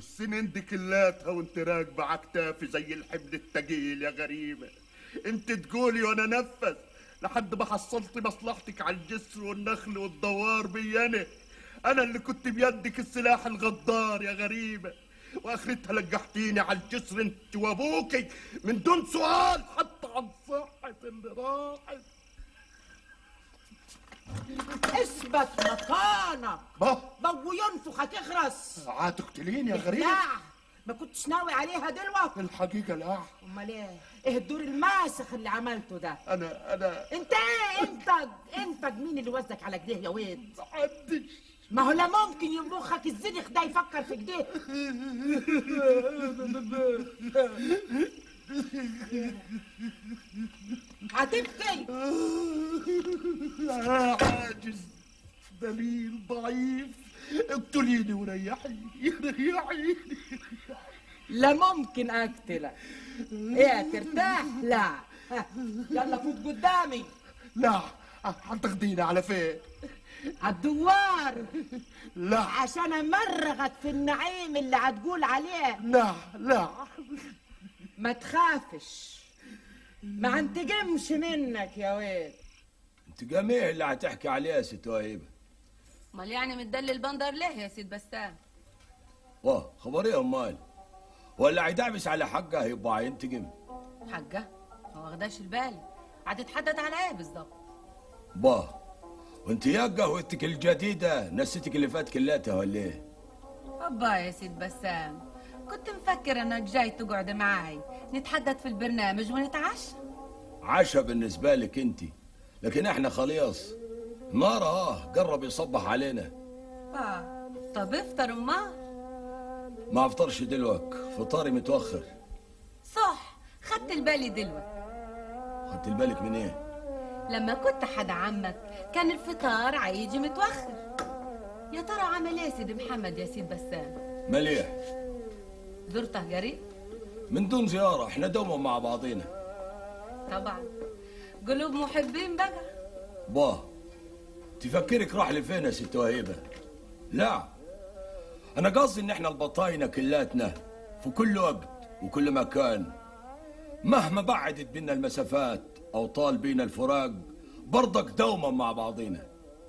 والسنين دي كلاتها وانت راكبة عكتافي زي الحمل التقيل يا غريبة انت تقولي وانا نفذ لحد ما حصلت مصلحتك على الجسر والنخل والدوار بيانه انا اللي كنت بيدك السلاح الغدار يا غريبة واخرتها لقحتيني على الجسر انت وابوكي من دون سؤال حتى عن صحة اللي راحت اثبت مكانك با ضو ينفخ هتخرس هتقتليني يا غريبة لا ما كنتش ناوي عليها دلوقتي الحقيقة لا امال ايه ايه الدور الماسخ اللي عملته ده انا انا انت ايه انت انت مين اللي وزك على كده يا ويد محدش ما هو لا ممكن ينبخك الزنخ ده يفكر في كده هتبكي عاجز دليل ضعيف اقتليني وريحيني ريحيني لا ممكن اقتلك ايه ترتاح لا ها، يلا فوت قدامي لا هتاخديني على فين عالدوار لا عشان امرغك في النعيم اللي هتقول عليه لا لا ما تخافش ما انتقمش منك يا ويل انت جميع اللي هتحكي عليها يا ست وهيبه امال يعني متدلل بندر ليه يا سيد بسام واه خبر ايه امال ولا هيدعبس على حقه يبقى هينتقم حاجه ما واخداش البال هتتحدد على ايه بالظبط باه وانت يا قهوتك الجديده نسيتك اللي فات كلاتها ولا ايه ابا يا سيد بسام كنت مفكر انك جاي تقعد معاي نتحدث في البرنامج ونتعشى عشا بالنسبه لك انت لكن احنا خلاص نار اه قرب يصبح علينا اه طب افطر امال ما افطرش دلوك فطاري متوخر صح خدت البالي دلوقتي خدت بالك من ايه لما كنت حد عمك كان الفطار عيجي متوخر يا ترى عمل ايه سيد محمد يا سيد بسام مليح زرته قريب من دون زياره احنا دوما مع بعضينا طبعا قلوب محبين بقى باه تفكرك راح لفين يا ست وهيبه لا انا قصدي ان احنا البطاينه كلاتنا في كل وقت وكل مكان مهما بعدت بينا المسافات او طال بينا الفراق برضك دوما مع بعضينا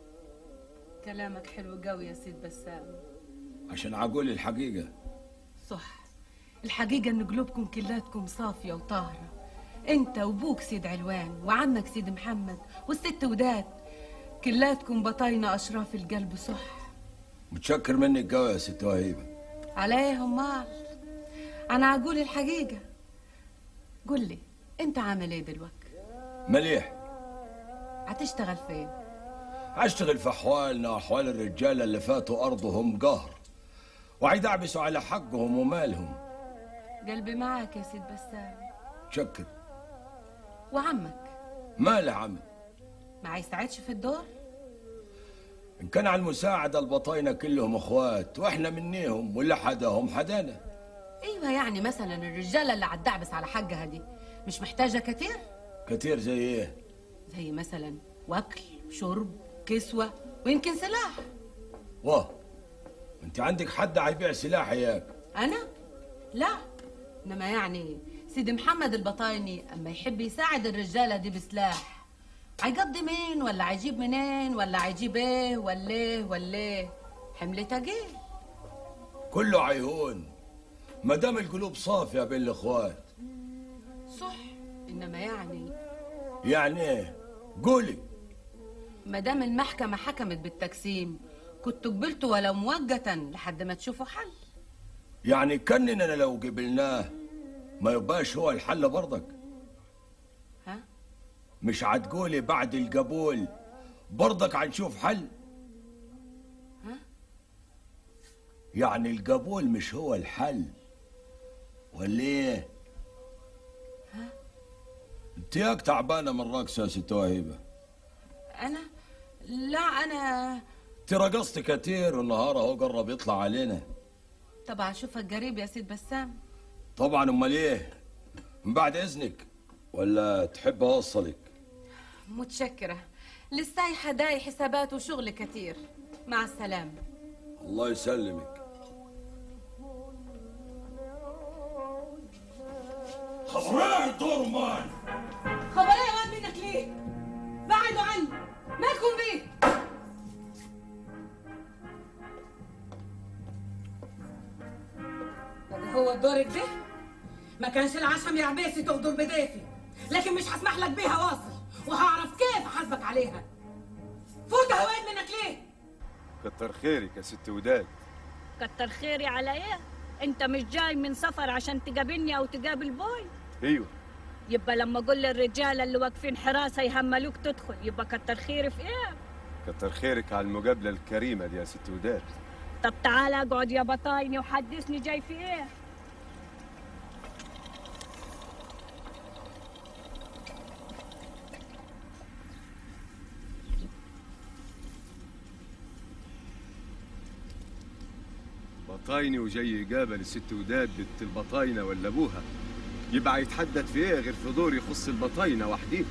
كلامك حلو قوي يا سيد بسام عشان اقول الحقيقه صح الحقيقة إن قلوبكم كلاتكم صافية وطاهرة أنت وبوك سيد علوان وعمك سيد محمد والست وداد كلاتكم بطاينة أشراف القلب صح متشكر منك قوي يا ست وهيبه عليه مال أنا أقول الحقيقة قل لي أنت عامل إيه دلوقتي مليح هتشتغل فين اشتغل في احوالنا واحوال الرجاله اللي فاتوا ارضهم قهر وعيدعبسوا على حقهم ومالهم قلبي معاك يا سيد بسام تشكر وعمك ماله عم ما هيساعدش في الدور ان كان على المساعده البطاينه كلهم اخوات واحنا منيهم واللي حداهم حدانا ايوه يعني مثلا الرجاله اللي عالدعبس على حقها دي مش محتاجه كتير كتير زي ايه زي مثلا واكل شرب كسوه ويمكن سلاح واه انت عندك حد هيبيع سلاح اياك انا لا انما يعني سيدي محمد البطايني اما يحب يساعد الرجاله دي بسلاح هيقضي مين ولا هيجيب منين ولا هيجيب ايه ولا ايه ولا ايه حمل تقيل كله عيهون ما دام القلوب صافيه بين الاخوات صح انما يعني يعني ايه قولي ما دام المحكمه حكمت بالتقسيم كنت قبلته ولو مؤقتا لحد ما تشوفوا حل يعني كننا لو قبلناه ما يبقاش هو الحل برضك ها مش هتقولي بعد القبول برضك هنشوف حل ها يعني القبول مش هو الحل ولا ايه انت ياك تعبانه من رقصه يا ست وهيبه انا لا انا انت رقصت كتير والنهار اهو قرب يطلع علينا طبعا اشوفك قريب يا سيد بسام طبعا امال ايه من بعد اذنك ولا تحب اوصلك متشكره للسايحه داي حسابات وشغل كتير مع السلامه الله يسلمك خبريه الدور مان خبر ايه يا واد منك ليه؟ بعدوا عني مالكم بيه؟ بقى هو الدور كده؟ ما كانش العشم يا عباسي تغدر بدافي لكن مش هسمح لك بيها واصل وهعرف كيف احاسبك عليها فوت يا واد منك ليه؟ كتر خيرك يا ست وداد كتر خيري على ايه انت مش جاي من سفر عشان تقابلني او تقابل بوي ايوه يبقى لما اقول للرجاله اللي واقفين حراسه يهملوك تدخل يبقى كتر خيري في ايه كتر خيرك على المقابله الكريمه دي يا ست وداد طب تعال اقعد يا بطايني وحدثني جاي في ايه بطايني وجاي يقابل الست وداد بنت البطاينه ولا ابوها يبقى يتحدث في ايه غير في دور يخص البطاينه وحديهم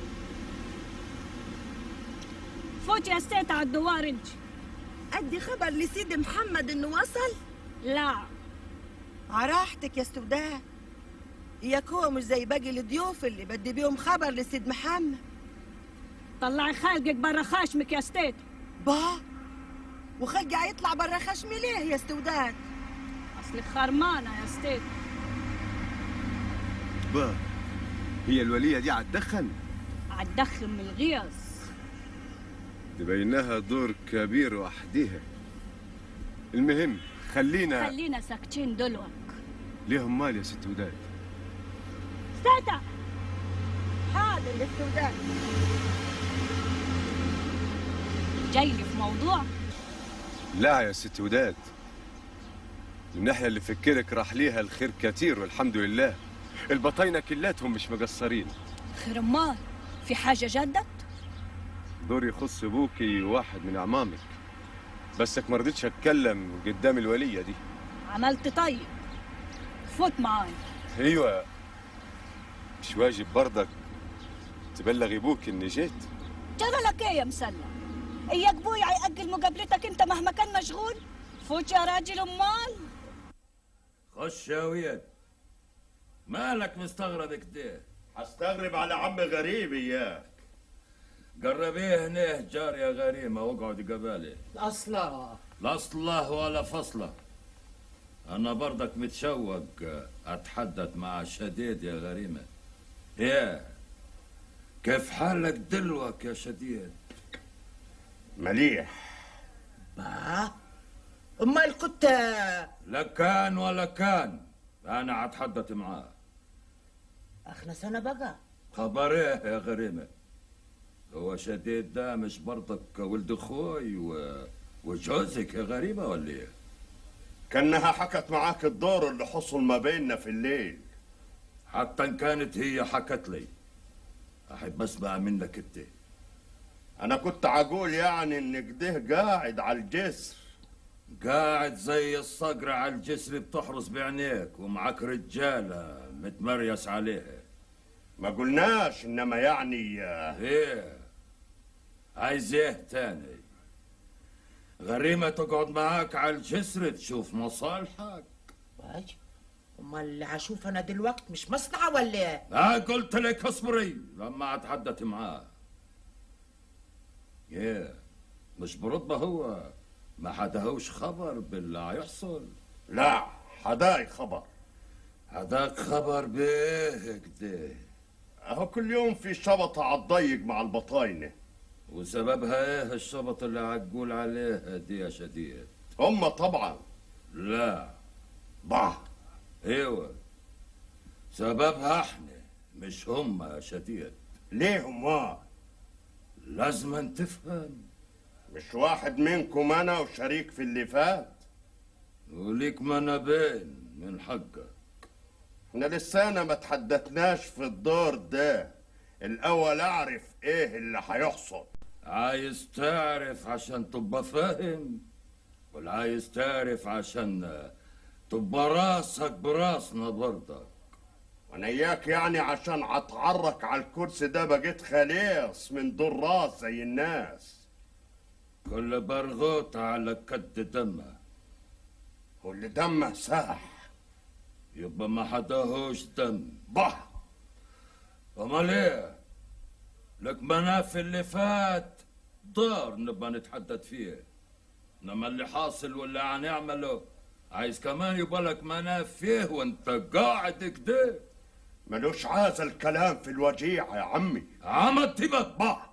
فوت يا ستيت على الدوار انت ادي خبر لسيدي محمد انه وصل لا عراحتك يا استوداد اياك هو مش زي باقي الضيوف اللي بدي بيهم خبر لسيد محمد طلعي خالقك برا خاشمك يا ستيت با وخلقي يطلع برا خشمي ليه يا استوداد اصلك خرمانه يا ستيت با هي الوليه دي عتدخن عتدخن من الغيظ تبينها دور كبير وحديها المهم خلينا خلينا ساكتين دلوك ليهم مال يا ست وداد ستيتا حاضر يا استوداد جاي لي في موضوع لا يا ست وداد الناحية اللي فكرك راح ليها الخير كتير والحمد لله البطاينة كلاتهم مش مقصرين خير امال في حاجه جدت دور يخص ابوكي واحد من اعمامك بسك ما رضيتش اتكلم قدام الولية دي عملت طيب فوت معاي ايوه مش واجب برضك تبلغ ابوك اني جيت شغلك ايه يا مسلم اياك بوي يأجل مقابلتك انت مهما كان مشغول فوت يا راجل امال خش يا ويد مالك مستغرب كده هستغرب على عم غريب اياك قربيه هنيه جارية غريمة واقعد قبالي اصلا لا اصله ولا فصله انا برضك متشوق اتحدث مع شديد يا غريمة ايه كيف حالك دلوك يا شديد مليح با امال كنت لا كان ولا كان انا اتحدث معاه اخنا سنه بقى خبر ايه يا غريمة هو شديد ده مش برضك ولد اخوي و... وجوزك يا غريمة ولا ايه كانها حكت معاك الدور اللي حصل ما بيننا في الليل حتى ان كانت هي حكت لي احب اسمع منك انت انا كنت عقول يعني ان كده قاعد على الجسر قاعد زي الصقر على الجسر بتحرس بعينيك ومعك رجالة متمريس عليها ما قلناش انما يعني آه، ايه عايز ايه تاني غريمة تقعد معاك على الجسر تشوف مصالحك باي امال اللي هشوف انا دلوقتي مش مصلحه ولا ايه لا قلت لك اصبري لما اتحدث معاه ايه مش برتبة هو ما حدهوش خبر باللي هيحصل لا حداي خبر هداك خبر بيه كده اهو كل يوم في شبطة عالضيق مع البطاينة وسببها ايه الشبط اللي عتقول عليها دي يا شديد هم طبعا لا bah ايوه سببها احنا مش هم يا شديد ليه ما لازم تفهم مش واحد منكم انا وشريك في اللي فات وليك منابين من حقك احنا لسانا ما تحدثناش في الدور ده الاول اعرف ايه اللي هيحصل عايز تعرف عشان تبقى فاهم ولا عايز تعرف عشان تبقى راسك براسنا برضك وانا اياك يعني عشان اتعرك على الكرسي ده بقيت خليص من دور راس زي الناس كل برغوت على قد دمه واللي دمه ساح يبقى ما حداهوش دم bah امال ايه لك مناف اللي فات دار نبقى نتحدث فيه انما اللي حاصل واللي هنعمله عايز كمان يبقى لك مناف فيه وانت قاعد كده ملوش عازة الكلام في الوجيعة يا عمي عمد تبقى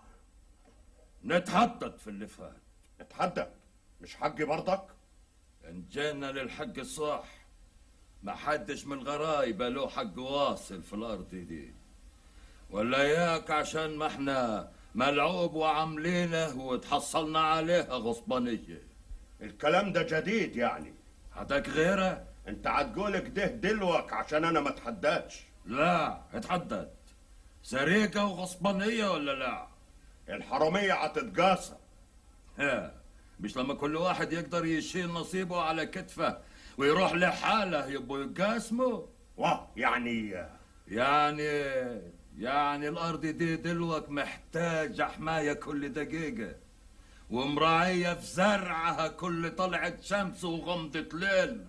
نتحدث في اللي فات اتحدى مش حقي برضك ان جينا للحق الصح ما حدش من الغرايبة له حق واصل في الارض دي ولا ياك عشان ما احنا ملعوب وعاملينه وتحصلنا عليها غصبانية الكلام ده جديد يعني حدك غيره انت هتقول كده دلوك عشان انا ما اتحداش لا اتحدد سرقة وغصبانية ولا لا الحرامية هتتقاسى ها مش لما كل واحد يقدر يشيل نصيبه على كتفه ويروح لحاله يبقوا يقاسموا واه يعني يعني يعني الارض دي دلوك محتاجة حماية كل دقيقة ومراعية في زرعها كل طلعة شمس وغمضة ليل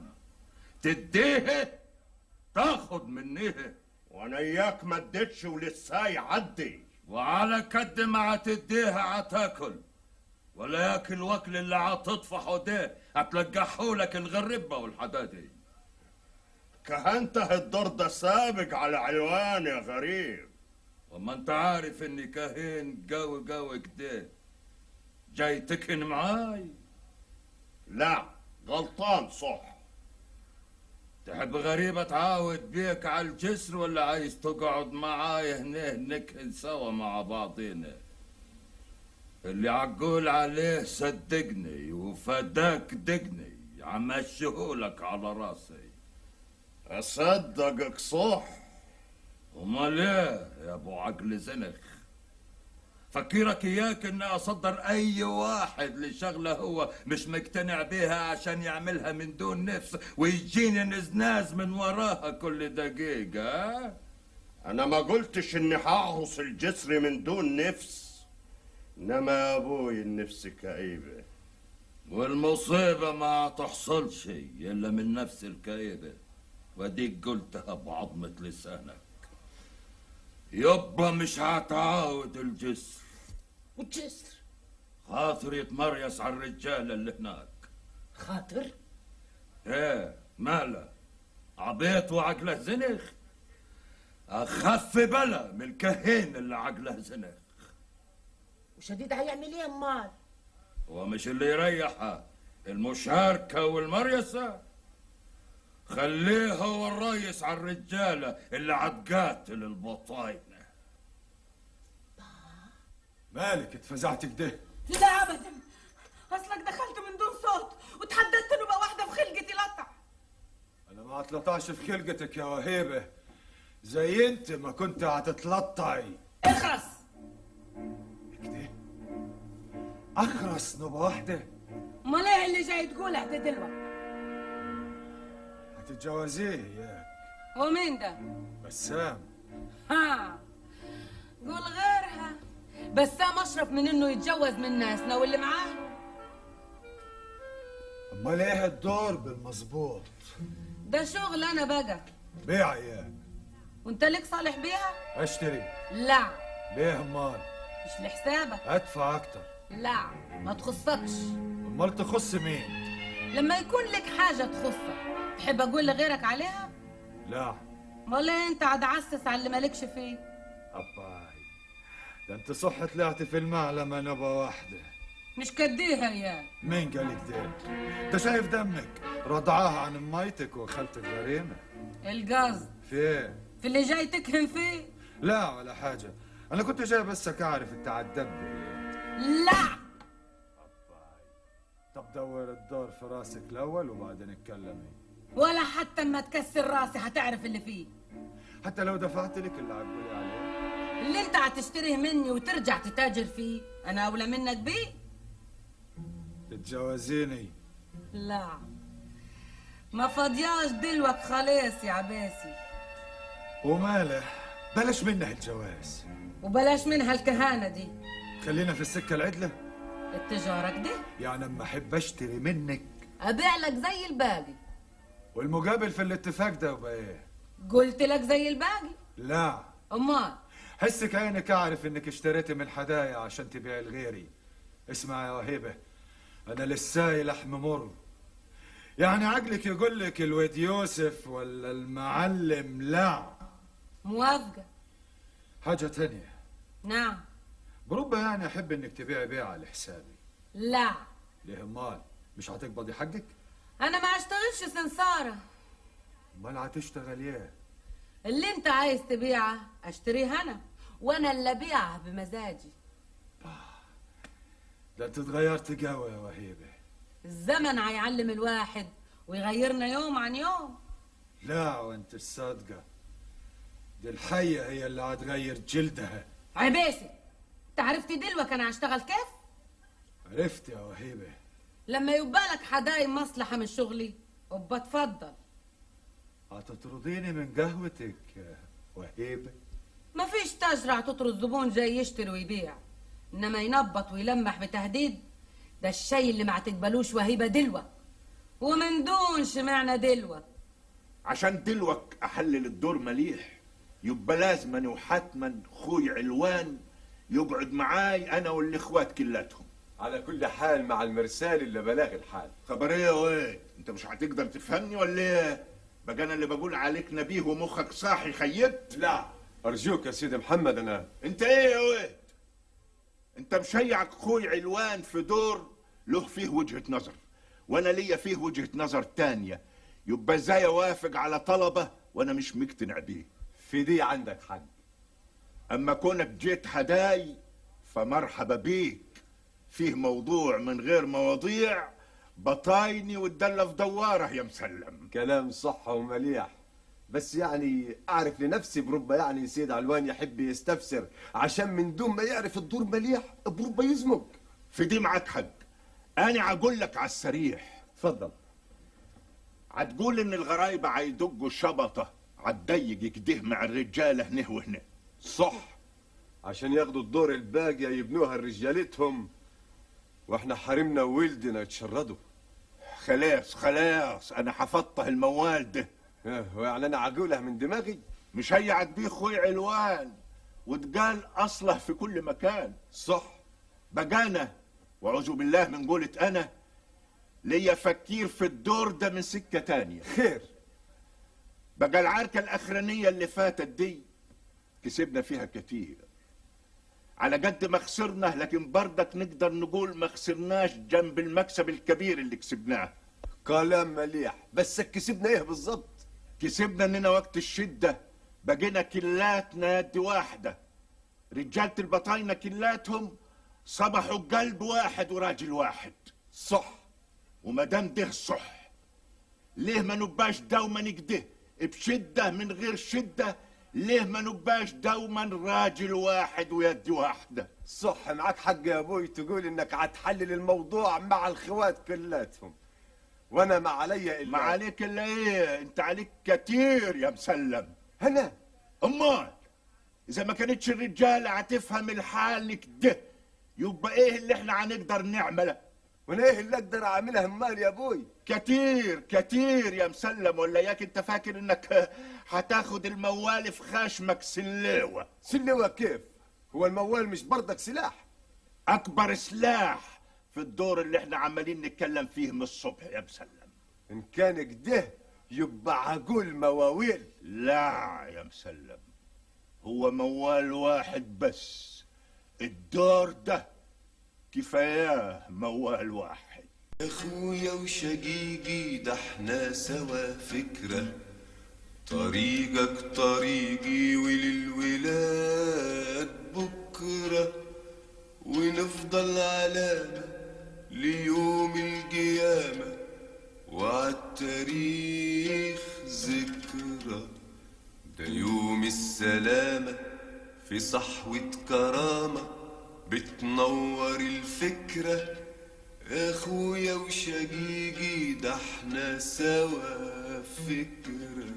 تديه تاخد منيه وانا اياك ما اديتش ولسه يعدي وعلى قد ما عتديها عتاكل ولا ياكل وكل اللي عتطفحه ده هتلقحوا لك الغربة والحدادي كهنته الدور ده سابق على علوان يا غريب وما انت عارف اني كاهن قوي قوي كده جاي تكن معاي لا غلطان صح تحب غريبة تعاود بيك على الجسر ولا عايز تقعد معاي هنا نكهن سوا مع بعضينا اللي عقول عليه صدقني وفداك دقني عمشيهولك على راسي اصدقك صح امال ايه يا ابو عقل زنخ فكرك اياك اني اصدر اي واحد لشغله هو مش مقتنع بيها عشان يعملها من دون نفس ويجيني نزناز من وراها كل دقيقة انا ما قلتش اني هعرس الجسر من دون نفس انما يا ابوي النفس كئيبه والمصيبة ما تحصلش الا من نفس الكئيبة وديك قلتها بعظمة لسانك يبا مش هتعاود الجسر والجسر خاطر يتمريس على الرجالة اللي هناك خاطر ايه ماله عبيط وعقله زنخ اخف بلا من الكهين اللي عقله زنخ وشديد هيعمل ايه امال ومش اللي يريحها المشاركة والمريسة خليه هو الريس على الرجالة اللي عتقاتل البطاينة مالك اتفزعت كده لا ابدا اصلك دخلت من دون صوت وتحددت انه بقى واحده في خلقتي لطع انا ما اتلطعش في خلقتك يا وهيبه زي انت ما كنت هتتلطعي اخرس كده اخرس نوبه واحده امال ايه اللي جاي تقوله ده دلوقتي هتتجوزيه ياك ومين ده بسام ها قول غيرها بسام اشرف من انه يتجوز من ناسنا واللي معاه امال ايه الدور بالمظبوط ده شغل انا بقى بيع ياك وانت لك صالح بيها اشتري لا بيه امال مش لحسابك ادفع اكتر لا ما تخصكش امال تخص مين لما يكون لك حاجه تخصك تحب اقول لغيرك عليها لا امال ايه انت عاد عسس على اللي مالكش فيه اباي ده انت صح طلعت في المعلمه نوبه واحده مش كديها يا مين قالك ده ده شايف دمك رضعاها عن ميتك وخالتك غريمه القصد في ايه في اللي جاي تكهن فيه لا ولا حاجة أنا كنت جاي بسك أعرف أنت عالدب لا طب دور الدور في راسك الأول وبعدين اتكلمي ولا حتى اما تكسر راسي هتعرف اللي فيه حتى لو دفعت لك اللي عقولي عليه اللي انت هتشتريه مني وترجع تتاجر فيه انا اولى منك بيه تتجوزيني لا ما فاضياش دلوك خلاص يا عباسي وماله بلاش منها الجواز وبلاش منها الكهانة دي خلينا في السكة العدلة التجارة كده يعني اما احب اشتري منك ابيع لك زي الباقي والمقابل في الاتفاق ده يبقى ايه قلت لك زي الباقي لا امال حس كأنك أعرف إنك اشتريتي من حدايا عشان تبيع لغيري اسمع يا وهيبة أنا لساي لحم مر يعني عقلك يقول لك الواد يوسف ولا المعلم لا موافقة حاجة تانية نعم بربع يعني أحب إنك تبيع بيعة لحسابي لا ليه أمال مش هتقبضي حقك؟ أنا ما أشتغلش سمسارة أمال هتشتغل إيه؟ اللي أنت عايز تبيعه أشتريه أنا وأنا اللي أبيعه بمزاجي ده أنت اتغيرت قوي يا وهيبة الزمن هيعلم الواحد ويغيرنا يوم عن يوم لا وأنت الصادقة دي الحية هي اللي هتغير جلدها عباسي انت عرفتي دلوقتي كان هشتغل كيف عرفت يا وهيبة لما يبقى لك حداي مصلحة من شغلي ابقى اتفضل هتطرديني من قهوتك يا وهيبة ما فيش تجرع تطرد زبون جاي يشتري ويبيع انما ينبط ويلمح بتهديد ده الشيء اللي ما تقبلوش وهيبة دلوة ومن دون شمعنا دلوة عشان دلوك احلل الدور مليح يبقى لازما وحتما خوي علوان يقعد معاي انا والاخوات كلاتهم على كل حال مع المرسال اللي بلاغ الحال خبر ايه يا واد انت مش هتقدر تفهمني ولا ايه بقى انا اللي بقول عليك نبيه ومخك صاحي خيبت لا أرجوك يا سيدي محمد أنا انت ايه يا واد انت مشيعك خوي علوان في دور له فيه وجهة نظر وانا ليا فيه وجهة نظر تانية يبقى ازاي اوافق على طلبة وانا مش مقتنع بيه في دي عندك حق اما كونك جيت حداي فمرحبا بيك فيه موضوع من غير مواضيع بطايني والدلة في دواره يا مسلم كلام صح ومليح بس يعني أعرف لنفسي بربما يعني سيد علوان يحب يستفسر عشان من دون ما يعرف الدور مليح بربما يزمك في دي معاك حق انا عقول لك على السريح تفضل عتقول ان الغرايبة عيدقوا شبطة عتضيق كده مع الرجالة هنا وهنا صح عشان ياخدوا الدور الباقية يبنوها لرجالتهم واحنا حرمنا ولدنا يتشردوا خلاص خلاص انا حفظته الموال ده إيه، ويعني انا عقولها من دماغي مش هيعد بيه خوي علوان وتقال اصله في كل مكان صح بقانا واعوذ بالله من قولة انا ليا فكير في الدور ده من سكة تانية خير بقى العركة الاخرانية اللي فاتت دي كسبنا فيها كتير على قد ما خسرنا لكن بردك نقدر نقول ما خسرناش جنب المكسب الكبير اللي كسبناه كلام مليح بس كسبنا ايه بالظبط كسبنا اننا وقت الشدة بقينا كلاتنا يد واحدة رجالة البطاينة كلاتهم صبحوا قلب واحد وراجل واحد صح وما دام ده صح ليه ما نبقاش دوما كده بشدة من غير شدة ليه ما نبقاش دوما راجل واحد ويد واحدة صح معاك حق يا ابوي تقول انك هتحلل الموضوع مع الخوات كلاتهم وانا ما علي الا ما عليك الا ايه انت عليك كتير يا مسلم هنا امال اذا ما كانتش الرجالة هتفهم الحال كده يبقى ايه اللي احنا هنقدر نعمله وانا ايه اللي اقدر اعملها امال يا ابوي كتير كتير يا مسلم ولا ياك انت فاكر انك هتاخد الموال في خشمك سلوة سلوة كيف هو الموال مش برضك سلاح اكبر سلاح في الدور اللي احنا عمالين نتكلم فيه من الصبح يا مسلم ان كان كده يبقى عقول مواويل لا يا مسلم هو موال واحد بس الدور ده كفاياه موال واحد اخويا وشقيقي ده احنا سوا فكرة طريقك طريقي وللولاد بكرة ونفضل علامة ليوم القيامة وعالتاريخ ذكرى ده يوم السلامة في صحوة كرامة بتنور الفكرة اخويا وشقيقي ده احنا سوا فكرة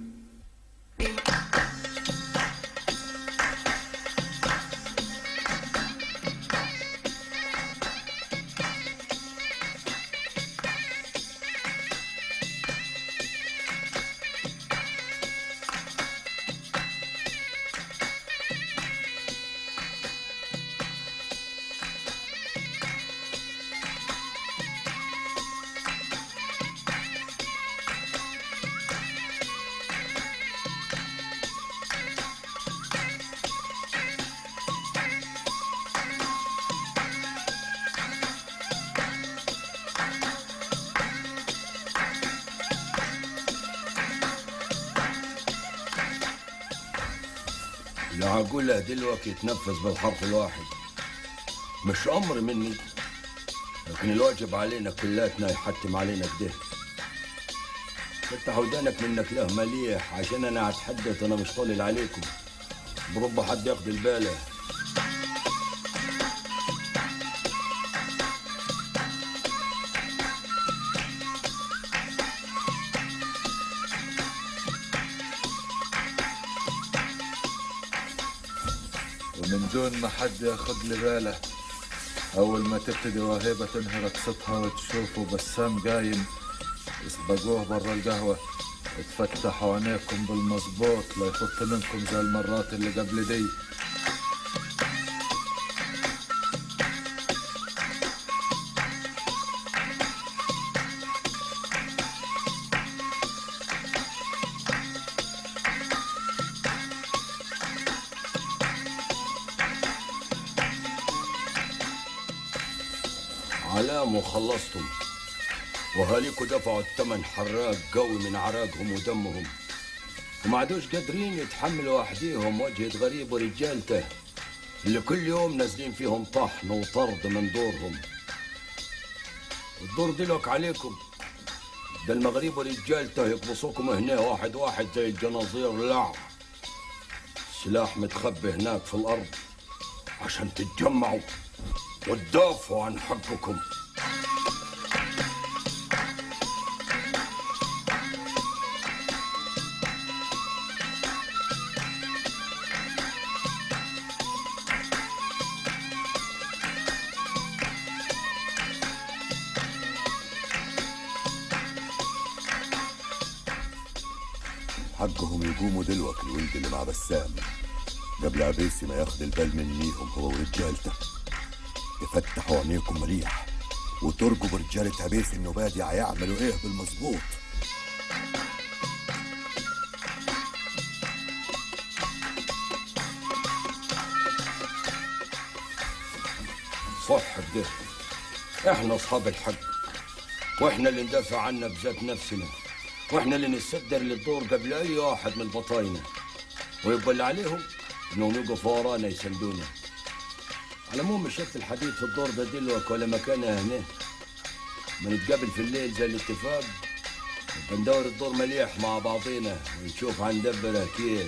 لا عقولها دلوقتي يتنفذ بالحرف الواحد مش امر مني لكن الواجب علينا كلاتنا يحتم علينا كده فتح ودانك منك له مليح عشان انا اتحدث انا مش طالل عليكم برب حد ياخد الباله ومن دون ما حد ياخد لي باله اول ما تبتدي وهيبه تنهرك صوتها وتشوفوا بسام قايم اسبقوه برا القهوه اتفتحوا عينيكم بالمظبوط لا يفط منكم زي المرات اللي قبل دي علام وخلصتم وهاليكوا دفعوا الثمن حراق قوي من عراقهم ودمهم وما عادوش قادرين يتحملوا وحديهم وجهة غريب ورجالته اللي كل يوم نازلين فيهم طحن وطرد من دورهم الدور دلوك عليكم ده المغرب ورجالته يقبصوكم هنا واحد واحد زي الجناظير لا سلاح متخبي هناك في الأرض عشان تتجمعوا وتدافعوا عن حقكم حقهم يقوموا دلوك الولد اللي مع بسام قبل عبيسي ما ياخد البال منيهم هو ورجالته تفتحوا عينيكم مليح وترجوا برجالة عبيسي النبادي هيعملوا ايه بالمظبوط صح كده احنا اصحاب الحق واحنا اللي ندافع عنه بذات نفسنا واحنا اللي نتصدر للدور قبل اي واحد من البطاينه ويبقى اللي عليهم انهم يقفوا ورانا يسندونا على العموم مش شفت الحديد في الدور ده دلوك ولا مكانها هنا ما نتقابل في الليل زي الاتفاق نبقى ندور الدور مليح مع بعضينا ونشوف هندبرها كيف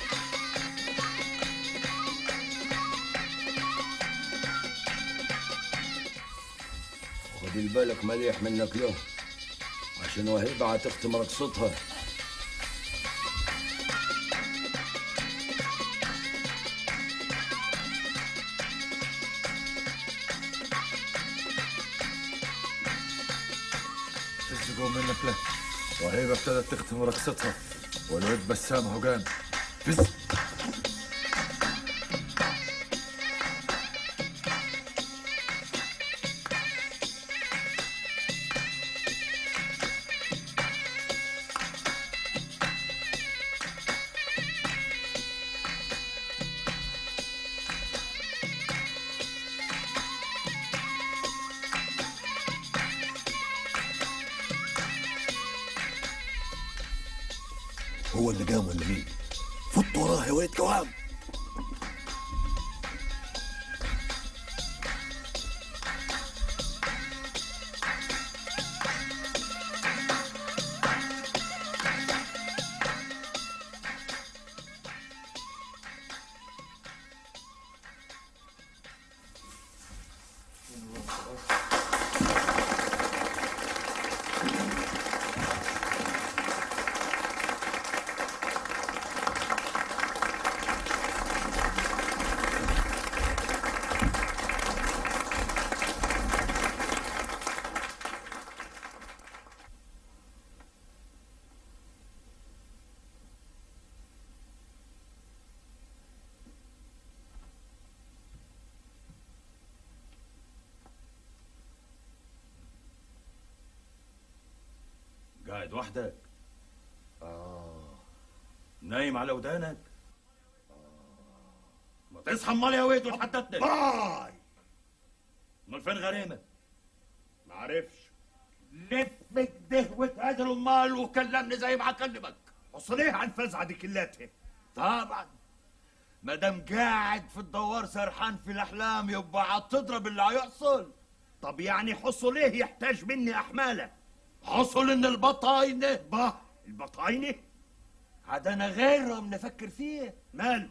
خد بالك مليح منك له عشان وهيبة هتختم رقصتها فزقوا منك له وهيبه ابتدت تختم رقصتها والواد بسام هوجان فز هو اللي قام ولا مين فت وراه يا ولد كوام قاعد وحدك آه نايم على ودانك ما تصحى امال يا ويد وتحدثني باي امال فين غريمة معرفش لف كده وتهاجر امال وكلمني زي ما هكلمك وصل ايه عن فزعة دي كلاتها طبعا ما دام قاعد في الدوار سرحان في الاحلام يبقى هتضرب اللي هيحصل طب يعني حصل ايه يحتاج مني احماله حصل ان البطاينه با البطاينه عاد انا غيرهم نفكر فيه ماله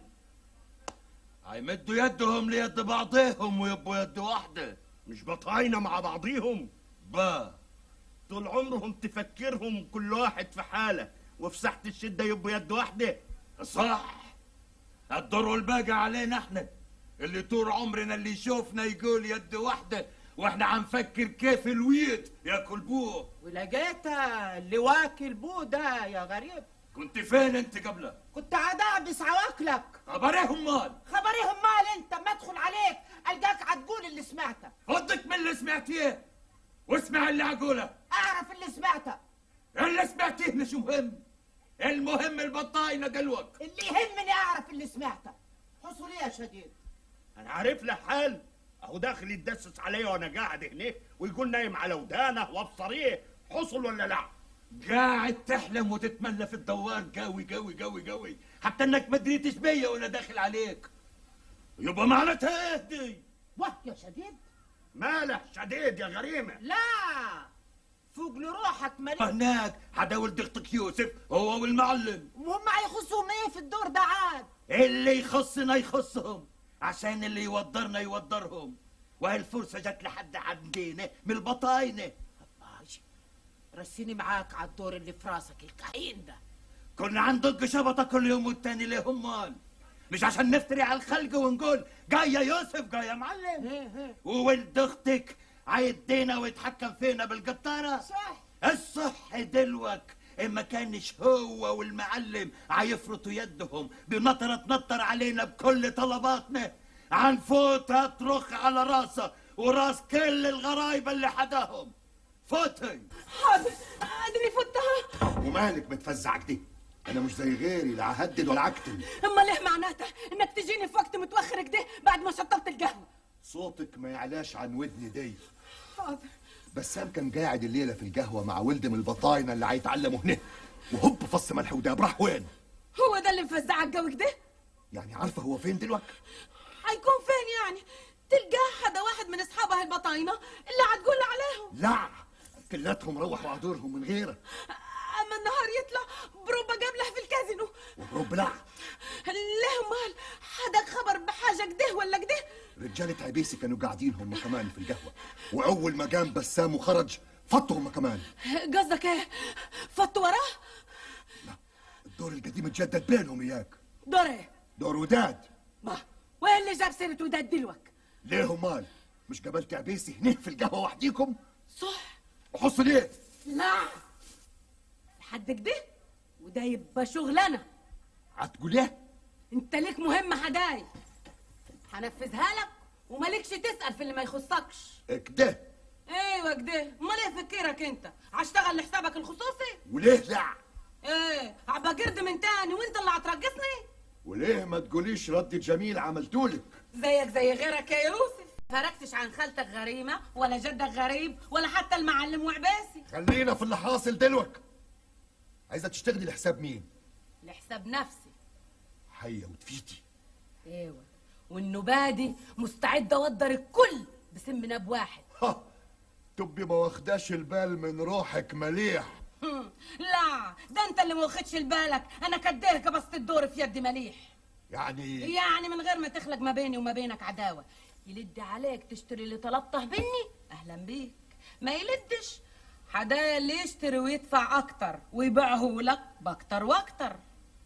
هيمدوا يدهم ليد بعضهم ويبقوا يد واحده مش بطاينه مع بعضيهم با طول عمرهم تفكرهم كل واحد في حاله وفي ساحه الشده يبقوا يد واحده صح الدور والباقي علينا احنا اللي طول عمرنا اللي يشوفنا يقول يد واحده واحنا هنفكر كيف الويت ياكل بوه ولقيتها اللي واكل بو ده يا غريب كنت فين انت قبله كنت عدابس عواكلك خبريهم مال خبريهم مال انت ما ادخل عليك القاك عتقول اللي سمعته فضك من اللي سمعتيه واسمع اللي هقوله اعرف اللي سمعته اللي سمعتيه مش مهم المهم البطاينه دلوك اللي يهمني اعرف اللي سمعته حصل ايه يا شديد انا عارف له حال اهو داخل يتدسس عليا وانا قاعد هنا ويقول نايم على ودانه وابصريه حصل ولا لا قاعد تحلم وتتملى في الدوار قوي قوي قوي قوي حتى انك ما دريتش بيا وانا داخل عليك يبقى معناتها ايه دي واه يا شديد ماله شديد يا غريمه لا فوق لروحك ملك هناك حدا ولد اختك يوسف هو والمعلم وهم هيخصهم ايه في الدور ده عاد اللي يخصنا يخصهم عشان اللي يوضرنا يوضرهم وهي الفرصة جت لحد عندنا من البطاينة ماشي رسيني معاك على الدور اللي في راسك الكحين ده كنا عندك شبطة كل يوم والتاني ليه همال مش عشان نفتري على الخلق ونقول جاي يا يوسف جاي يا معلم وولد اختك عيدينا ويتحكم فينا بالقطارة صح الصح دلوك إن ما كانش هو والمعلم عيفرطوا يدهم بنطرة تنطر علينا بكل طلباتنا عنفوتها ترخ على راسه وراس كل الغرايب اللي حداهم فوتي حاضر ادري فتها ومالك متفزع كده انا مش زي غيري لا ههدد ولا عكتم امال ايه معناتها انك تجيني في وقت متوخر كده بعد ما شطبت القهوه صوتك ما يعلاش عن ودني دي حاضر بسام كان قاعد الليله في القهوه مع ولد من البطاينه اللي هيتعلموا هنا وهوب فص ملح وداب راح وين هو ده اللي مفزعك قوي كده يعني عارفه هو فين دلوقتي هيكون فين يعني تلقاه هذا واحد من اصحابه البطاينه اللي هتقول عليهم لا كلاتهم روحوا على دورهم من غيره اما النهار يطلع بروبا قبله في الكازينو وبرب لا ليه مال حدك خبر بحاجه كده ولا كده رجالة عبيسي كانوا قاعدين هم كمان في القهوة وأول ما قام بسام وخرج فطوا هم كمان قصدك ايه فط وراه الدور القديم اتجدد بينهم إياك دور ايه دور وداد ما وين اللي جاب سيره وداد دلوك ليه مال مش قابلت عبيسي هنا في القهوة وحديكم صح وحصل ايه لا لحد كده وده يبقى شغلنا هتقول ايه انت ليك مهمه هداي هنفذها لك ومالكش تسال في اللي ما يخصكش كده ايوه كده امال ايه فكرك انت هشتغل لحسابك الخصوصي وليه لا ايه هبقى قرد من تاني وانت اللي هترقصني وليه ما تقوليش رد جميل عملتولك زيك زي غيرك يا يوسف فرقتش عن خالتك غريمة ولا جدك غريب ولا حتى المعلم وعباسي خلينا في اللي حاصل دلوك عايزة تشتغلي لحساب مين لحساب نفسي حية وتفيتي ايوه والنبادي مستعد اوضر الكل بسم ناب واحد ها تبي ما واخداش البال من روحك مليح هم، لا ده انت اللي ما واخدش بالك انا كديه كبست الدور في يدي مليح يعني يعني من غير ما تخلق ما بيني وما بينك عداوة يلد عليك تشتري اللي طلبته مني أهلا بيك ما يلدش حدايا اللي يشتري ويدفع أكتر ويبيعه لك بأكتر وأكتر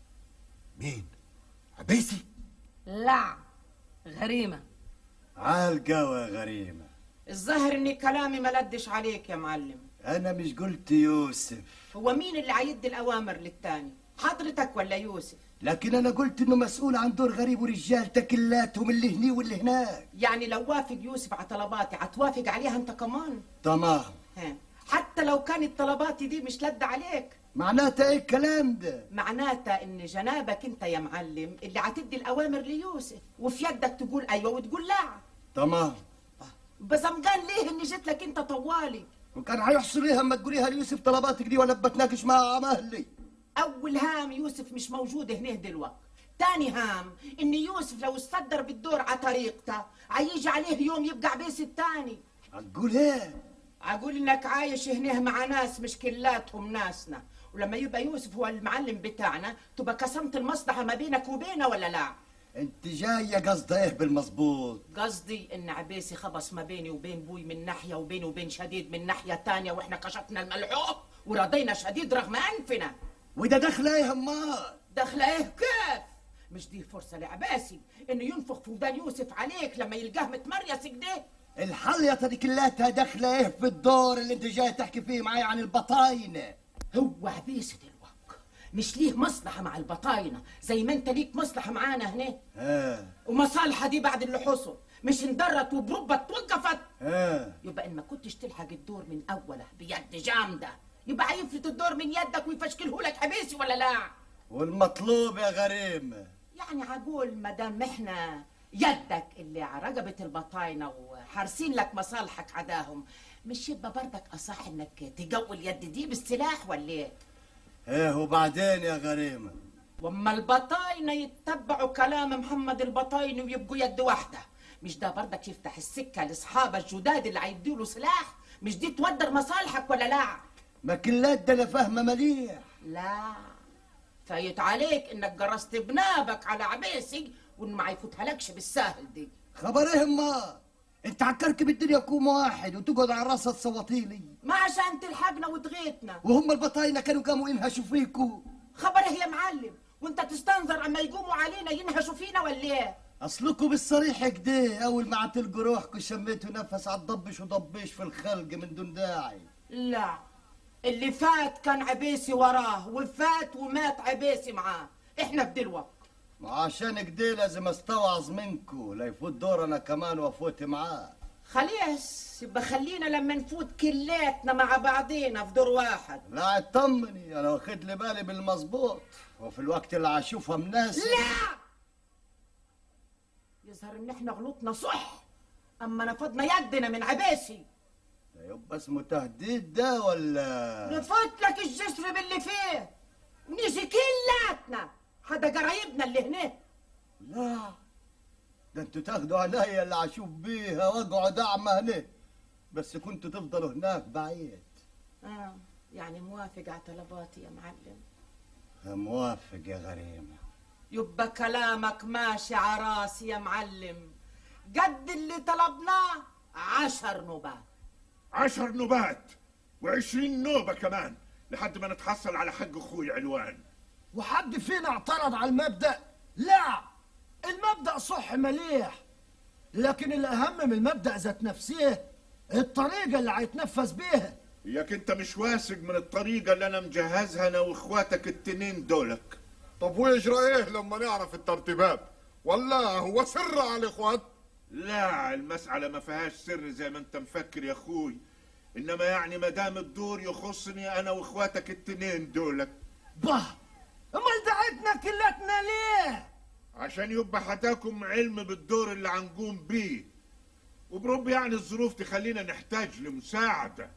مين عبيسي لا غريمة عالقوى غريمة الظاهر اني كلامي ما لدش عليك يا معلم أنا مش قلت يوسف هو مين اللي عيدي الاوامر للتاني حضرتك ولا يوسف لكن أنا قلت إنه مسؤول عن دور غريب ورجالته كلاتهم اللي هني واللي هناك يعني لو وافق يوسف على طلباتي هتوافق عليها انت كمان تمام ها. حتى لو كانت طلباتي دي مش لد عليك معناتها إيه الكلام ده معناتها ان جنابك انت يا معلم اللي هتدي الاوامر ليوسف وفي يدك تقول ايوه وتقول لا تمام بس قال ليه اني جيت لك انت طوالي وكان هيحصل إيه اما تقوليها ليوسف طلباتك دي ولا بتناقش مع مهلي اول هام يوسف مش موجود هنا دلوقتي تاني هام ان يوسف لو استدر بالدور على طريقته عيجي عليه يوم يبقى عبيس التاني هتقول ايه اقول انك عايش هنا مع ناس مش كلاتهم ناسنا ولما يبقى يوسف هو المعلم بتاعنا تبقى قسمت المصلحه ما بينك وبينه ولا لا انت جايه قصده ايه بالمظبوط قصدي ان عبيسي خبص ما بيني وبين بوي من ناحيه وبيني وبين شديد من ناحيه تانية واحنا كشفنا الملحوق ورضينا شديد رغم انفنا وده دخل ايه همال دخل ايه كيف مش دي فرصه لعباسي انه ينفخ في ودان يوسف عليك لما يلقاه متمريس كده الحليطه دي كلها داخله ايه في الدور اللي انت جاي تحكي فيه معايا عن البطاينه هو عبيسة الوك مش ليه مصلحة مع البطاينة زي ما انت ليك مصلحة معانا هنا ها ومصالحة دي بعد اللي حصل مش اندرت وبربة توقفت ها يبقى ان ما كنتش تلحق الدور من اوله بيد جامدة يبقى هيفلت الدور من يدك ويفشكله لك عبيسي ولا لا والمطلوب يا غريم يعني عقول ما دام احنا يدك اللي على رقبة البطاينة وحارسين لك مصالحك عداهم مش يبقى برضك اصح انك تقوي اليد دي بالسلاح ولا ايه؟ ايه وبعدين يا غريمه واما البطاينة يتبعوا كلام محمد البطايني ويبقوا يد واحدة مش ده برضك يفتح السكة لاصحاب الجداد اللي هيديله سلاح مش دي تودر مصالحك ولا لا ما كلات ده انا فاهمه مليح لا فايت عليك انك جرست بنابك على عبيسي وان ما هيفوتهالكش بالساهل دي خبر ايه ما انت عكركب الدنيا كوم واحد وتقعد على راسها تصوتيلي ما عشان تلحقنا وتغيتنا وهم البطاينه كانوا قاموا ينهشوا فيكوا خبر ايه يا معلم وانت تستنظر اما يقوموا علينا ينهشوا فينا ولا ايه اصلكوا بالصريح كده اول ما عتلقوا روحكوا شميتوا نفس عالضبش وضبيش في الخلق من دون داعي لا اللي فات كان عبيسي وراه وفات ومات عبيسي معاه احنا بدلوقت ما عشان كده لازم استوعظ منكوا لا يفوت دور انا كمان وافوت معاه خليس يبقى خلينا لما نفوت كلاتنا مع بعضينا في دور واحد لا اطمني انا واخد لي بالي بالمظبوط وفي الوقت اللي هشوفها مناسب لا يظهر ان احنا غلطنا صح اما نفضنا يدنا من عباسي ده يبقى اسمه تهديد ده ولا نفوت لك الجسر باللي فيه ونيجي كلاتنا حدا قرايبنا اللي هنا لا ده انتوا تاخدوا عليا اللي هشوف بيها واقعد اعمى هنا بس كنتوا تفضلوا هناك بعيد اه يعني موافق على طلباتي يا معلم موافق يا غريمه يبقى كلامك ماشي عراسي يا معلم قد اللي طلبناه عشر نوبات عشر نوبات وعشرين نوبة كمان لحد ما نتحصل على حق اخوي علوان وحد فينا اعترض على المبدأ لا المبدأ صح مليح لكن الأهم من المبدأ ذات نفسه الطريقة اللي هيتنفذ بيها ياك انت مش واثق من الطريقة اللي انا مجهزها انا واخواتك التنين دولك طب ويجرى ايه لما نعرف الترتيبات ولا هو سر على الاخوات لا المسألة ما فيهاش سر زي ما انت مفكر يا اخوي انما يعني ما دام الدور يخصني انا واخواتك التنين دولك bah امال دعيتنا كلتنا ليه عشان يبقى حداكم علم بالدور اللي هنقوم بيه وبرب يعني الظروف تخلينا نحتاج لمساعدة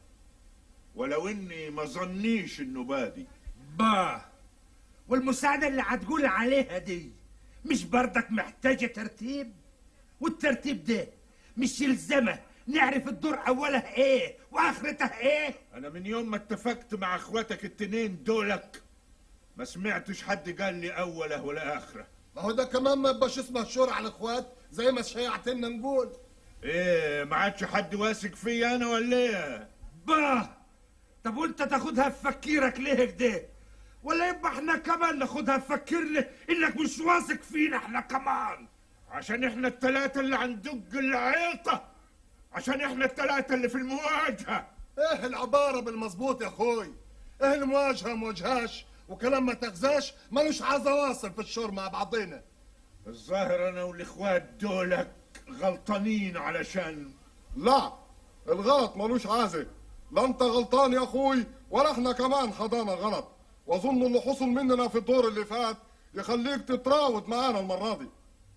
ولو اني ما ظنيش انه بادي با والمساعدة اللي هتقول عليها دي مش بردك محتاجة ترتيب والترتيب ده مش يلزمه نعرف الدور أولها إيه وآخرتها إيه انا من يوم ما اتفقت مع اخواتك التنين دولك ما سمعتش حد قال لي اوله ولا اخره ما هو ده كمان ما يبقاش اسمه شور على الاخوات زي ما شيعتنا نقول ايه ما عادش حد واثق فيا انا ولا ايه با طب وانت تاخدها في فكيرك ليه كده ولا يبقى احنا كمان ناخدها في فكر لي انك مش واثق فينا احنا كمان عشان احنا التلاتة اللي عندق العيطة عشان احنا التلاتة اللي في المواجهة ايه العبارة بالمظبوط يا اخوي ايه المواجهة موجهاش وكلام ما تغزاش ملوش عايز واصل في الشور مع بعضينا الظاهر انا والاخوات دولك غلطانين علشان لا الغلط ملوش عازة لا انت غلطان يا اخوي ولا احنا كمان خدانا غلط واظن اللي حصل مننا في الدور اللي فات يخليك تتراود معانا المرة دي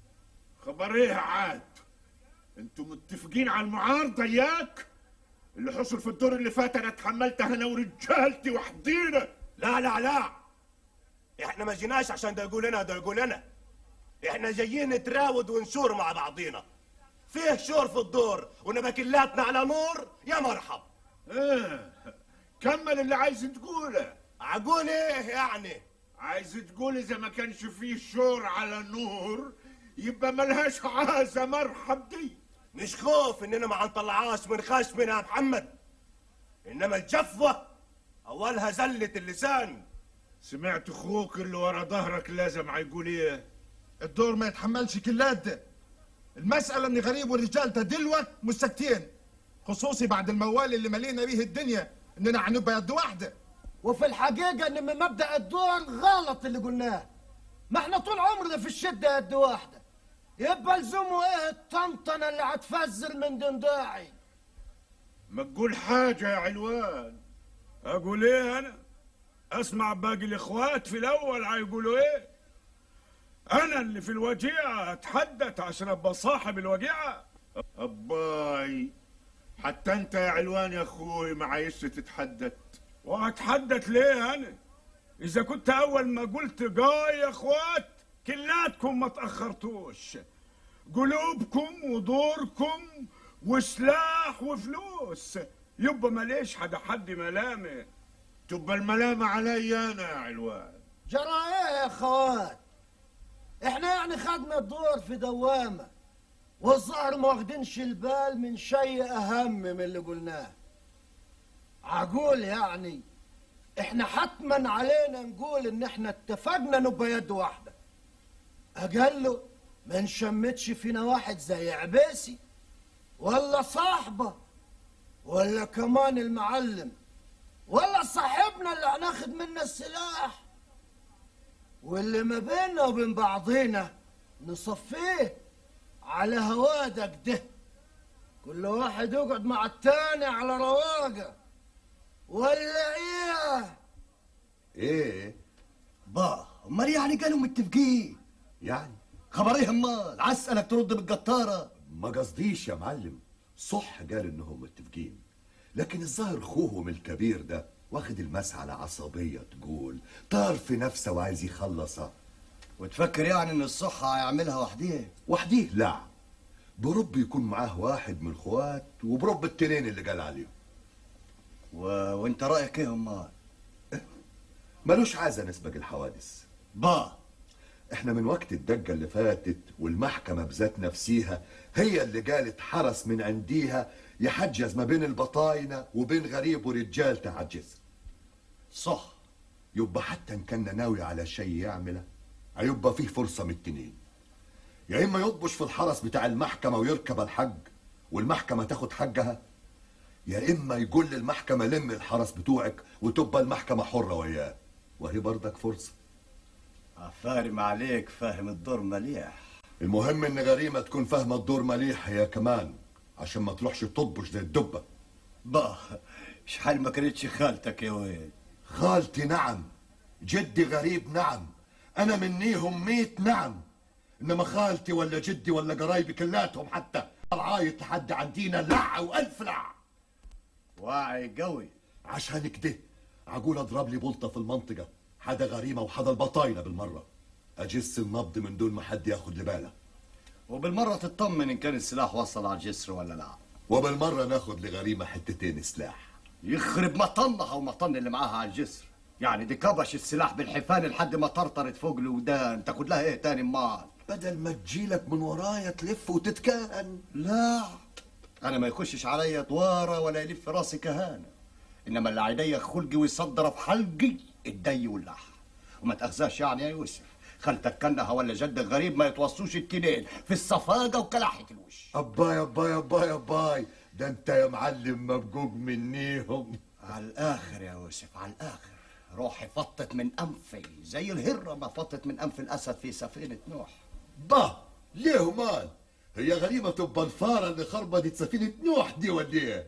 خبر ايه عاد انتوا متفقين على المعارضة ياك اللي حصل في الدور اللي فات انا اتحملتها انا ورجالتي وحدينا لا لا لا احنا ما جيناش عشان ده يقول انا ده يقول انا احنا جايين نتراود ونشور مع بعضينا فيه شور في الدور ونبقى كلاتنا على نور يا مرحب ايه كمل اللي عايز تقوله اقول ايه يعني عايز تقول اذا ما كانش فيه شور على نور يبقى ملهاش عازة مرحب دي مش خوف اننا ما هنطلعهاش من خشمنا يا محمد انما الجفوة اولها زلة اللسان سمعت اخوك اللي ورا ظهرك لازم هيقول ايه الدور ما يتحملش كلات ده المسألة ان غريب ورجالته دلوة مش ساكتين خصوصي بعد الموال اللي ملينا بيه الدنيا اننا هنبقى يد واحدة وفي الحقيقة ان من مبدأ الدور غلط اللي قلناه ما احنا طول عمرنا في الشدة يد واحدة يبقى لزومه ايه الطنطنة اللي هتفزر من دنداعي ما تقول حاجة يا علوان اقول ايه انا اسمع باقي الاخوات في الاول هيقولوا ايه انا اللي في الوجيعه اتحدث عشان ابقى صاحب الوجيعه أباي حتى أنت يا علوان يا أخوي ما عايزش تتحدث واتحدث ليه انا اذا كنت اول ما قلت جاي يا اخوات كلاتكم ما تاخرتوش قلوبكم ودوركم وسلاح وفلوس يبقى ماليش حدا حد ملامه تبقى الملامة علي أنا يا علوان جرى ايه يا اخوات احنا يعني خدنا الدور في دوامة والظاهر ما واخدينش البال من شيء اهم من اللي قلناه عقول يعني احنا حتما علينا نقول ان احنا اتفقنا نبقى يد واحدة اقله ما نشمتش فينا واحد زي عبيسي ولا صاحبه ولا كمان المعلم ولا صاحبنا اللي هناخد منه السلاح واللي ما بيننا وبين بعضينا نصفيه على هوادك ده كل واحد يقعد مع التاني على رواقه ولا ايه ايه با امال يعني قالوا متفقين يعني خبر ايه امال عسألك ترد بالقطارة ما قصديش يا معلم صح قال انهم متفقين لكن الظاهر خوهم الكبير ده واخد المس على عصبية تقول طار في نفسه وعايز يخلصها وتفكر يعني ان الصحة هيعملها وحديه وحديه لا برب يكون معاه واحد من الخوات وبرب التنين اللي قال عليهم و... وانت رايك ايه امال ملوش عازة نسبق الحوادث با احنا من وقت الدقة اللي فاتت والمحكمة بذات نفسيها هي اللي قالت حرس من عنديها يحجز ما بين البطاينة وبين غريب ورجالته على الجسر صح يبقى حتى ان كان ناوي على شيء يعمله هيبقى فيه فرصة من التنين يا اما يطبش في الحرس بتاع المحكمة ويركب الحج والمحكمة تاخد حقها يا اما يقول للمحكمة لم الحرس بتوعك وتبقى المحكمة حرة وياه وهي برضك فرصة فارم عليك فاهم الدور مليح المهم ان غريمة تكون فاهمة الدور مليح هي كمان عشان ما تروحش تطبش زي الدبة با شحال ما كانتش خالتك يا واد خالتي نعم جدي غريب نعم انا منيهم ميت نعم انما خالتي ولا جدي ولا قرايبي كلاتهم حتى العايط لحد عندينا لع والف لع واعي قوي عشان كده عقول اضرب لي بلطه في المنطقه حدا غريمه وحدا البطاينه بالمره اجس النبض من دون ما حد ياخد باله وبالمرة تطمن ان كان السلاح وصل على الجسر ولا لا وبالمره ناخد لغريمه حتتين سلاح يخرب مطنها ومطن اللي معاها على الجسر يعني دي كبش السلاح بالحفان لحد ما طرطرت فوق الودان تاخد لها ايه تاني مال بدل ما تجيلك من ورايا تلف وتتكهن لا انا ما يخشش عليا دوارة ولا يلف في راسي كهانة انما اللي عينيا خلقي ويصدر في حلقي الدي واللح وما تاخذاش يعني يا يوسف خالتك كنها ولا جدك غريب ما يتوصوش التنين في الصفاقة وكلاحة الوش اباي اباي اباي اباي ده انت يا معلم مبجوج منيهم على الاخر يا يوسف على الاخر روحي فطت من انفي زي الهرة ما فطت من انف الاسد في سفينة نوح با ليه مال هي غريمه تبقى الفاره اللي خربطت سفينه نوح دي ولا ايه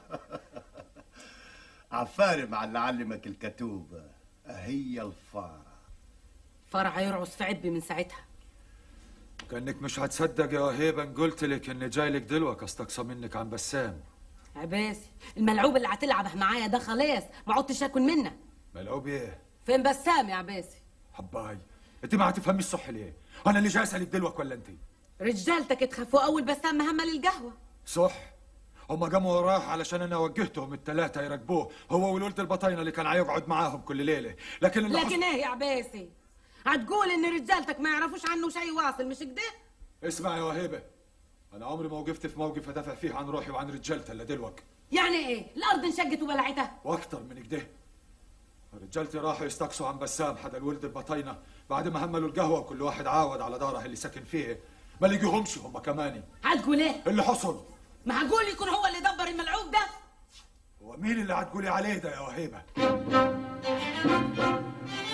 عفاري مع اللي علمك الكتوبة هي الفارة فرع يرعص في عبي من ساعتها كانك مش هتصدق يا وهيبه إن قلت لك اني جاي لك دلوقتي استقصى منك عن بسام عباسي الملعوب اللي هتلعبه معايا ده خلاص ما عدتش اكل منه ملعوب ايه فين بسام يا عباسي حباي انت ما هتفهميش صح ليه انا اللي جاي اسالك دلوقتي ولا انت رجالتك تخافوا اول بسام مهمة للقهوة صح هما قاموا وراه علشان انا وجهتهم الثلاثه يراقبوه هو والولد البطاينه اللي كان هيقعد معاهم كل ليله لكن اللي لكن ايه يا عباسي هتقول ان رجالتك ما يعرفوش عنه شيء واصل مش كده اسمع يا وهيبه انا عمري ما وقفت في موقف ادافع فيه عن روحي وعن رجالتي الا دلوقتي يعني ايه الارض انشقت وبلعتها واكتر من كده رجالتي راحوا يستقصوا عن بسام حدا الولد البطاينه بعد ما هملوا القهوه وكل واحد عاود على داره اللي ساكن فيه ما لقيهمش هم كماني هتقول ايه اللي حصل ما هقول يكون هو اللي دبر الملعوب ده هو مين اللي هتقولي عليه ده يا وهيبه